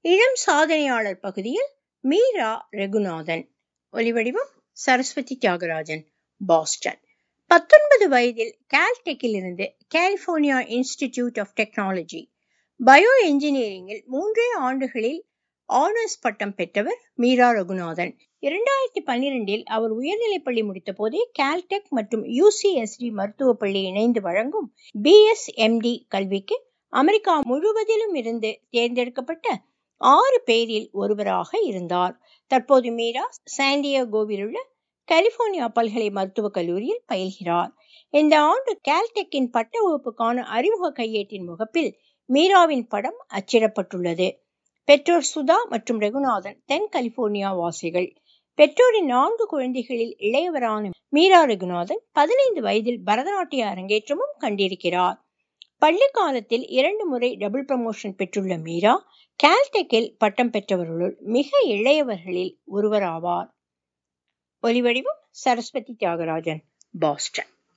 இளம் சாதனையாளர் பகுதியில் மீரா ரெகுநாதன் ஒலிவடிவம் சரஸ்வதி தியாகராஜன் பாஸ்டன் பத்தொன்பது வயதில் கால்டெக்கில் இருந்து California institute of technology bio என்ஜினியரிங்கில் மூன்றே ஆண்டுகளில் ஆனர்ஸ் பட்டம் பெற்றவர் மீரா ரகுநாதன் இரண்டாயிரத்தி பன்னிரெண்டில் அவர் உயர்நிலைப்பள்ளி முடித்த போதே கால்டெக் மற்றும் யூசிஎஸ்டி மருத்துவ பள்ளி இணைந்து வழங்கும் பிஎஸ்எம்டி கல்விக்கு அமெரிக்கா முழுவதிலும் இருந்து தேர்ந்தெடுக்கப்பட்ட ஆறு பேரில் ஒருவராக இருந்தார் தற்போது மீரா சாண்டியாகோவில் உள்ள கலிபோர்னியா பல்கலை மருத்துவக் கல்லூரியில் பயில்கிறார் இந்த ஆண்டு கால்டெக்கின் பட்ட வகுப்புக்கான அறிமுக கையேட்டின் முகப்பில் மீராவின் படம் அச்சிடப்பட்டுள்ளது பெற்றோர் சுதா மற்றும் ரகுநாதன் தென் கலிபோர்னியா வாசிகள் பெற்றோரின் நான்கு குழந்தைகளில் இளையவரான மீரா ரகுநாதன் பதினைந்து வயதில் பரதநாட்டிய அரங்கேற்றமும் கண்டிருக்கிறார் பள்ளி காலத்தில் இரண்டு முறை டபுள் ப்ரமோஷன் பெற்றுள்ள மீரா கால்டெக்கில் பட்டம் பெற்றவர்களுள் மிக இளையவர்களில் ஒருவராவார் ஒலிவடிவம் சரஸ்வதி தியாகராஜன் பாஸ்டன்